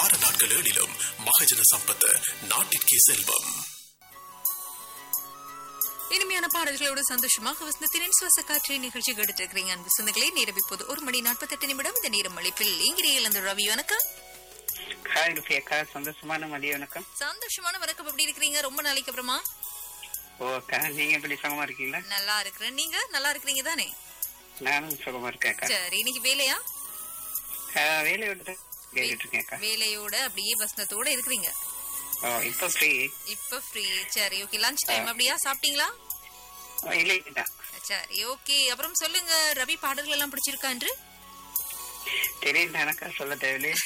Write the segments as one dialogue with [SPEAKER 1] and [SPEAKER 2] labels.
[SPEAKER 1] வார நாட்கள் ஏழிலும் மகஜன சம்பத் நாட்டிற்கே செல்வம்
[SPEAKER 2] இனிமையான பாடல்களோடு சந்தோஷமாக வசந்தத்தின் சுவாச காற்றை நிகழ்ச்சி கேட்டு இருக்கிறீங்க அன்பு சொந்தங்களே நேரம் இப்போது ஒரு மணி நாற்பத்தெட்டு நிமிடம் இந்த நேரம் அழைப்பில் இங்கிரியில் அந்த ரவி வணக்கம்
[SPEAKER 3] ஹாய் ருஃபியக்கா சந்தோஷமான மதிய வணக்கம்
[SPEAKER 2] சந்தோஷமான வணக்கம் எப்படி இருக்கிறீங்க ரொம்ப நாளைக்கு அப்புறமா
[SPEAKER 3] ஓ அக்கா நீங்க எப்படி சுகமா இருக்கீங்களா
[SPEAKER 2] நல்லா இருக்கிறேன் நீங்க நல்லா இருக்கிறீங்க தானே
[SPEAKER 3] நானும் சுகமா இருக்கேன் அக்கா
[SPEAKER 2] சரி இன்னைக்கு வேலையா
[SPEAKER 3] ஆ, வேலையை விட்டு தான் கேட்டுட்டு இருக்கேன் அக்கா
[SPEAKER 2] வேலையோட அப்படியே வசந்தத்தோட இருக்கிறீங்க
[SPEAKER 3] ஓ இப்போ ஃப்ரீ
[SPEAKER 2] இப்ப ஃப்ரீ சரி ஓகே லஞ்ச் டைம் அப்படியா சாப்பிட்டீங்களா
[SPEAKER 3] இல்லை தான்
[SPEAKER 2] சரி ஓகே அப்புறம் சொல்லுங்க ரவி பாடல்கள் எல்லாம் பிடிச்சிருக்கா என்று
[SPEAKER 3] தெரியும் அக்கா சொல்ல தேவையில்லையே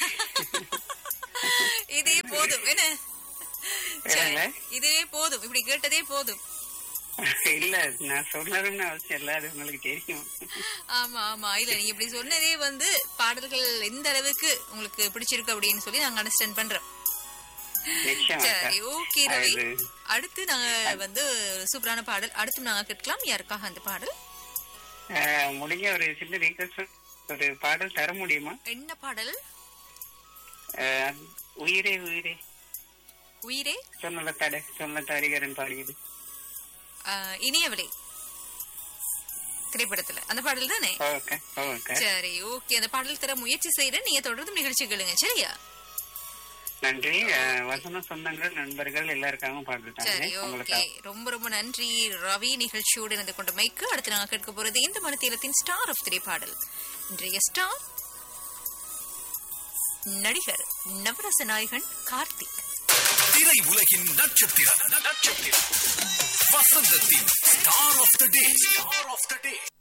[SPEAKER 2] இதே போதும் என்ன சரி,
[SPEAKER 3] என்னங்க?
[SPEAKER 2] இதுவே போதும் இப்படி கேட்டதே போதும்
[SPEAKER 3] இல்ல நான் சொல்லணும்னு அவசியம் இல்ல அது உங்களுக்கு தெரியும்
[SPEAKER 2] ஆமா ஆமா இல்ல நீங்க இப்படி சொன்னதே வந்து பாடல்கள் எந்த அளவுக்கு உங்களுக்கு பிடிச்சிருக்கு அப்படின்னு சொல்லி நாங்க அண்டர்ஸ்டாண்ட் பண்றோம்
[SPEAKER 3] நிச்சயம் அக்கா
[SPEAKER 2] சரி ஓகே ரவி
[SPEAKER 3] அது
[SPEAKER 2] அடுத்து நாங்க வந்து சூப்பரான பாடல் அடுத்து நாங்க கேட்கலாம் யாருக்காக அந்த பாடல்
[SPEAKER 3] ஆ, முடிஞ்ச ஒரு சின்ன ரிக்வஸ்ட் ஒரு பாடல் தர முடியுமா
[SPEAKER 2] என்ன பாடல்
[SPEAKER 3] ஆ, உயிரே உயிரே
[SPEAKER 2] உயிரே
[SPEAKER 3] சொன்னல தடை சொன்ன தாரிகரன் பாடியது
[SPEAKER 2] ஆஹ், இனியவளே திரைப்படத்துல அந்த பாடல் தானே
[SPEAKER 3] ஓகே ஓகே
[SPEAKER 2] சரி ஓகே அந்த பாடல் தர முயற்சி செய்யறேன் நீங்க தொடர்ந்து நிகழ்ச்சி கேளுங்க சரியா
[SPEAKER 3] நன்றி ஆ, வசன சொந்தங்கள் நண்பர்கள் எல்லாருக்காகவும் பாடிட்டாங்க
[SPEAKER 2] சரி ஓகே
[SPEAKER 3] உங்களுக்கு
[SPEAKER 2] ரொம்ப ரொம்ப நன்றி ரவி நிகழ்ச்சியோடு இணைந்து கொண்ட மைக்கு அடுத்து நாங்க கேட்க போறது இந்த மனத்தீரத்தின் ஸ்டார் ஆஃப் திரை பாடல் இன்றைய ஸ்டார் நடிகர் நவரச நாயகன் கார்த்திக்
[SPEAKER 1] திரை உலகின் நட்சத்திரம் நட்சத்திரம் வசந்தத்தின் star of the day star of the day